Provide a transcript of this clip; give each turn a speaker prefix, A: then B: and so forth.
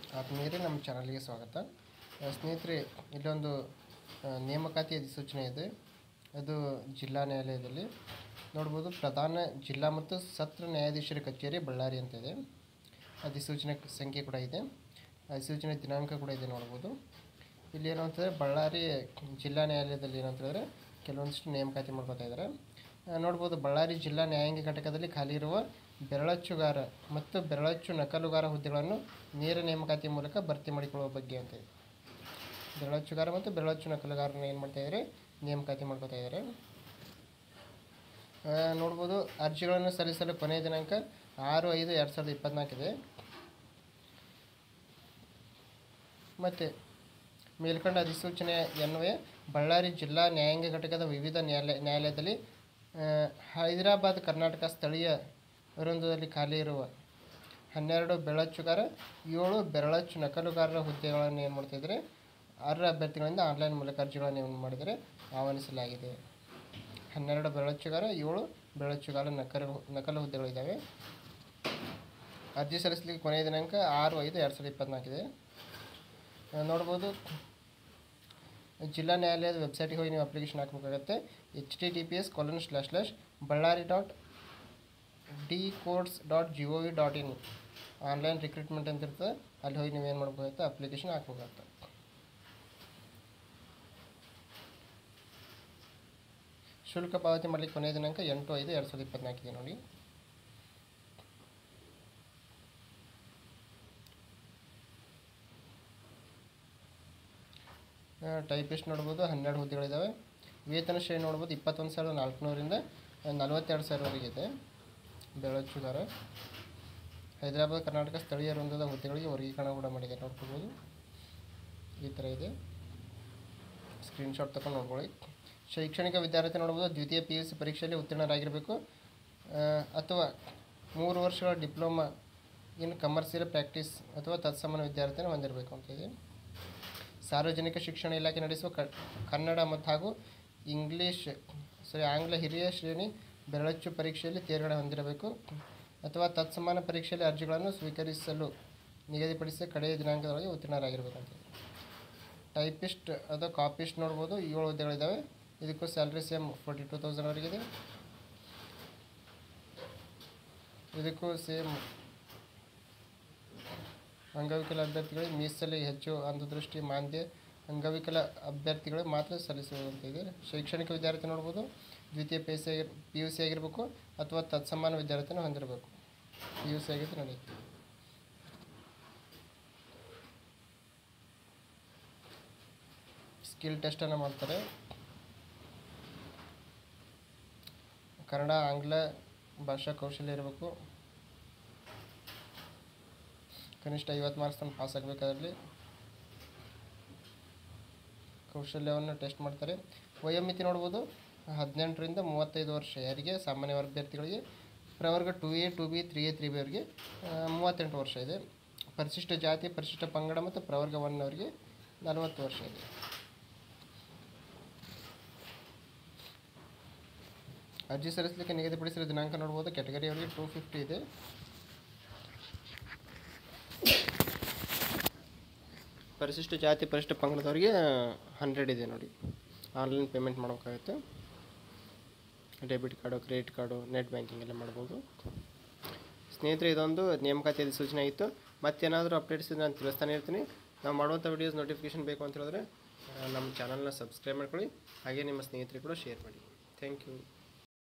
A: ಆತ್ಮೀಯರೇ ನಮ್ಮ ಚಾನಲ್ಗೆ ಸ್ವಾಗತ ಆ, ಸ್ನೇಹಿತರೆ ಇಲ್ಲೊಂದು ಆ, ನೇಮಕಾತಿ ಅಧಿಸೂಚನೆ ಇದೆ ಅದು ಜಿಲ್ಲಾ ನ್ಯಾಯಾಲಯದಲ್ಲಿ ನೋಡ್ಬೋದು ಪ್ರಧಾನ ಜಿಲ್ಲಾ ಮತ್ತು ಸತ್ರ ನ್ಯಾಯಾಧೀಶರ ಕಚೇರಿ ಬಳ್ಳಾರಿ ಅಂತ ಇದೆ ಅಧಿಸೂಚನೆ ಸಂಖ್ಯೆ ಕೂಡ ಇದೆ ಅಧಿಸೂಚನೆ ದಿನಾಂಕ ಕೂಡ ಇದೆ ನೋಡ್ಬೋದು ಇಲ್ಲಿ ಏನು ಅಂತಂದರೆ ಬಳ್ಳಾರಿ ಜಿಲ್ಲಾ ನ್ಯಾಯಾಲಯದಲ್ಲಿ ಏನು ಅಂತ ಹೇಳಿದ್ರೆ ಕೆಲವೊಂದಿಷ್ಟು ನೇಮಕಾತಿ ಮಾಡ್ಕೊತಾ ಇದ್ದಾರೆ ಆ, ನೋಡ್ಬೋದು ಬಳ್ಳಾರಿ ಜಿಲ್ಲಾ ನ್ಯಾಯಾಂಗ ಘಟಕದಲ್ಲಿ ಖಾಲಿ ಇರುವ ಬೆರಳಚ್ಚುಗಾರ ಮತ್ತು ಬೆರಳಚ್ಚು ನಕಲುಗಾರ ಹುದ್ದೆಗಳನ್ನು ನೇರ ನೇಮಕಾತಿ ಮೂಲಕ ಭರ್ತಿ ಮಾಡಿಕೊಳ್ಳುವ ಬಗ್ಗೆ ಅಂತ ಇದೆ ಬೆರಳಚ್ಚುಗಾರ ಮತ್ತು ಬೆರಳಚ್ಚು ನಕಲುಗಾರನ ಏನು ಮಾಡ್ತಾ ಇದ್ದಾರೆ ನೇಮಕಾತಿ ಮಾಡ್ಕೊತಾ ಇದ್ದಾರೆ ಆ, ನೋಡ್ಬೋದು ಅರ್ಜಿಗಳನ್ನು ಸಲ್ಲಿಸಲು ಕೊನೆಯ ದಿನಾಂಕ ಆರು ಐದು ಎರಡು ಸಾವಿರದ ಇಪ್ಪತ್ತ್ನಾಲ್ಕಿದೆ ಮತ್ತು ಮೇಲ್ಕಂಡ ಅಧಿಸೂಚನೆ ಎನ್ವಯ ಬಳ್ಳಾರಿ ಜಿಲ್ಲಾ ನ್ಯಾಯಾಂಗ ಘಟಕದ ವಿವಿಧ ನ್ಯಾಯಾಲಯ ನ್ಯಾಯಾಲಯದಲ್ಲಿ ಆ, ಹೈದರಾಬಾದ್ ಕರ್ನಾಟಕ ಸ್ಥಳೀಯ ವೃಂದದಲ್ಲಿ ಖಾಲಿ ಇರುವ ಹನ್ನೆರಡು ಬೆರಳಚ್ಚುಗಾರ ಏಳು ಬೆರಳಚ್ಚು ನಕಲುಗಾರರ ಹುದ್ದೆಗಳನ್ನು ಏನು ಮಾಡ್ತಿದ್ದಾರೆ ಅರ್ಹ ಅಭ್ಯರ್ಥಿಗಳಿಂದ ಆನ್ಲೈನ್ ಮೂಲಕ ಅರ್ಜಿಗಳನ್ನು ಏನು ಮಾಡಿದರೆ ಆಹ್ವಾನಿಸಲಾಗಿದೆ ಹನ್ನೆರಡು ಬೆರಳಚ್ಚುಗಾರ ಏಳು ಬೆರಳಚ್ಚುಗಾರ ನಕಲು ನಕಲು ಹುದ್ದೆಗಳಿದ್ದಾವೆ ಅರ್ಜಿ ಸಲ್ಲಿಸಲಿಕ್ಕೆ ಕೊನೆಯ ದಿನಾಂಕ ಆರು ಐದು ಎರಡು ಸಾವಿರದ ಇಪ್ಪತ್ತ್ನಾಲ್ಕಿದೆ ಆ, ನೋಡ್ಬೋದು ಜಿಲ್ಲಾ ನ್ಯಾಯಾಲಯದ ವೆಬ್ಸೈಟ್ಗೆ ಹೋಗಿ ನೀವು ಅಪ್ಲಿಕೇಶನ್ ಹಾಕಬೇಕಾಗತ್ತೆ H T T P S colon slash slash Ballari dot D codes dot G O V dot in online recruitment ಅಂತ ಇರ್ತದೆ ಅಲ್ಲಿ ಹೋಗಿ ನೀವು ಏನು ಮಾಡ್ಬೇಕಾಗುತ್ತೆ ಅಪ್ಲಿಕೇಶನ್ ಹಾಕ್ಬೇಕಾಗುತ್ತೆ ಶುಲ್ಕ ಪಾವತಿ ಮಾಡಲಿಕ್ಕೆ ಕೊನೆಯ ದಿನಾಂಕ ಎಂಟು ಐದು ಎರಡು ಸಾವಿರದ ಇಪ್ಪತ್ತ್ನಾಲ್ಕಿದೆ ನೋಡಿ ಟೈಪಿಸ್ಟ್ ನೋಡ್ಬೋದು ಹನ್ನೆರಡು ಹುದ್ದೆಗಳಿದ್ದಾವೆ ವೇತನ ಶ್ರೇಣಿ ನೋಡ್ಬೋದು ಇಪ್ಪತ್ತೊಂದು ಸಾವಿರದ ನಾಲ್ಕುನೂರಿಂದ ನಲವತ್ತೆರಡು ಸಾವಿರವರೆಗೆ ಇದೆ ಬೆಳಚುಗಾರ ಹೈದರಾಬಾದ್ ಕರ್ನಾಟಕ ಸ್ಥಳೀಯ ವೃಂದದ ಹುದ್ದೆಗಳಿಗೆ ವರ್ಗೀಕರಣ ಕೂಡ ಮಾಡಿದೆ ನೋಡ್ಕೋಬೋದು ಈ ಥರ ಇದೆ ಸ್ಕ್ರೀನ್ಶಾಟ್ ತಗೊಂಡು ನೋಡ್ಕೊಳ್ಳಿ ಶೈಕ್ಷಣಿಕ ವಿದ್ಯಾರ್ಥಿ ನೋಡ್ಬೋದು ದ್ವಿತೀಯ ಪಿ ಯು ಸಿ ಪರೀಕ್ಷೆಯಲ್ಲಿ ಉತ್ತೀರ್ಣರಾಗಿರಬೇಕು ಆ, ಅಥವಾ ಮೂರು ವರ್ಷಗಳ ಡಿಪ್ಲೊಮಾ ಇನ್ ಕಮರ್ಷಿಯಲ್ ಪ್ರಾಕ್ಟೀಸ್ ಅಥವಾ ತತ್ಸಮಾನ ವಿದ್ಯಾರ್ಥಿಯನ್ನು ಹೊಂದಿರಬೇಕು ಅಂತ ಇದೆ ಸಾರ್ವಜನಿಕ ಶಿಕ್ಷಣ ಇಲಾಖೆ ನಡೆಸುವ ಕ ಕನ್ನಡ ಮತ್ತು ಹಾಗೂ ಇಂಗ್ಲೀಷ್ ಸಾರಿ ಆಂಗ್ಲ ಹಿರಿಯ ಶ್ರೇಣಿ ಬೆರಳಚ್ಚು ಪರೀಕ್ಷೆಯಲ್ಲಿ ತೇರ್ಗಡೆ ಹೊಂದಿರಬೇಕು ಅಥವಾ ತತ್ಸಮಾನ ಪರೀಕ್ಷೆಯಲ್ಲಿ ಅರ್ಜಿಗಳನ್ನು ಸ್ವೀಕರಿಸಲು ನಿಗದಿಪಡಿಸಿದ ಕಡೆಯ ದಿನಾಂಕದೊಳಗೆ ಉತ್ತೀರ್ಣರಾಗಿರಬೇಕಂತ ಟೈಪಿಸ್ಟ್ ಅಥವಾ ಕಾಪಿಸ್ಟ್ ನೋಡ್ಬೋದು ಏಳು ಹುದ್ದೆಗಳಿದ್ದಾವೆ ಇದಕ್ಕೂ ಸ್ಯಾಲ್ರಿ ಸೇಮ್ ಫೋರ್ಟಿ ಟೂ ತೌಸಂಡ್ವರೆಗಿದೆ ಇದಕ್ಕೂ ಸೇಮ್ ಅಂಗವಿಕಲ ಅಭ್ಯರ್ಥಿಗಳಿಗೆ ಮೀಸಲು ಹೆಚ್ಚು ಅಂಧದೃಷ್ಟಿ ಮಾಂದ್ಯ ಅಂಗವಿಕಲ ಅಭ್ಯರ್ಥಿಗಳು ಮಾತ್ರ ಸಲ್ಲಿಸುವಂತಿದೆ ಶೈಕ್ಷಣಿಕ ವಿದ್ಯಾರ್ಥಿ ನೋಡ್ಬೋದು ದ್ವಿತೀಯ ಪಿ ಸಿ ಆಗಿರ್ ಪಿ ಯು ಸಿ ಆಗಿರಬೇಕು ಅಥವಾ ತತ್ಸಮಾನ ವಿದ್ಯಾರ್ಥಿನ ಹೊಂದಿರಬೇಕು ಪಿ ಯು ಸಿ ಆಗಿದ್ದು ನಡೆಯುತ್ತೆ ಸ್ಕಿಲ್ ಟೆಸ್ಟನ್ನು ಮಾಡ್ತಾರೆ ಕನ್ನಡ ಆಂಗ್ಲ ಭಾಷಾ ಕೌಶಲ್ಯ ಇರಬೇಕು ಕನಿಷ್ಠ ಐವತ್ತು ಮಾರ್ಕ್ಸ್ ತನಕ ಪಾಸ್ ಆಗಬೇಕಾದ್ರಲ್ಲಿ ಕೌಶಲ್ಯವನ್ನು ಟೆಸ್ಟ್ ಮಾಡ್ತಾರೆ ವಯೋಮಿತಿ ನೋಡ್ಬೋದು ಹದಿನೆಂಟರಿಂದ ಮೂವತ್ತೈದು ವರ್ಷ ಯಾರಿಗೆ ಸಾಮಾನ್ಯ ವರ್ಗ ಅಭ್ಯರ್ಥಿಗಳಿಗೆ ಪ್ರವರ್ಗ two A two B three A three B ಅವರಿಗೆ ಮೂವತ್ತೆಂಟು ವರ್ಷ ಇದೆ ಪರಿಶಿಷ್ಟ ಜಾತಿ ಪರಿಶಿಷ್ಟ ಪಂಗಡ ಮತ್ತು ಪ್ರವರ್ಗ ಒನ್ ಅವರಿಗೆ ನಲವತ್ತು ವರ್ಷ ಇದೆ ಅರ್ಜಿ ಸಲ್ಲಿಸಲಿಕ್ಕೆ ನಿಗದಿಪಡಿಸಿದ ದಿನಾಂಕ ನೋಡ್ಬೋದು ಕ್ಯಾಟಗರಿ ಅವರಿಗೆ ಟೂ ಫಿಫ್ಟಿ ಇದೆ ಪರಿಶಿಷ್ಟ ಜಾತಿ ಪರಿಶಿಷ್ಟ ಪಂಗಡದವರಿಗೆ ಹಂಡ್ರೆಡ್ ಇದೆ ನೋಡಿ ಆನ್ಲೈನ್ ಪೇಮೆಂಟ್ ಮಾಡಬೇಕಾಗುತ್ತೆ debit card credit card net banking ಎಲ್ಲ ಮಾಡ್ಬೋದು ಸ್ನೇಹಿತರೆ ಇದೊಂದು ನೇಮಕಾತಿ ಅಧಿಸೂಚನೆ ಇತ್ತು ಮತ್ತೇನಾದರೂ ಅಪ್ಡೇಟ್ಸ್ ಇದ್ರೆ ನಾನು ತಿಳಿಸ್ತಾನೆ ಇರ್ತೀನಿ ನಾವು ಮಾಡುವಂಥ ವೀಡಿಯೋಸ್ ನೋಟಿಫಿಕೇಶನ್ ಬೇಕು ಅಂತ ಹೇಳಿದ್ರೆ ಆ, ನಮ್ಮ ಚಾನಲ್ನ ಸಬ್ಸ್ಕ್ರೈಬ್ ಮಾಡ್ಕೊಳ್ಳಿ ಹಾಗೆ ನಿಮ್ಮ ಸ್ನೇಹಿತರಿಗೆ ಕೂಡ ಶೇರ್ ಮಾಡಿ ಥ್ಯಾಂಕ್ ಯು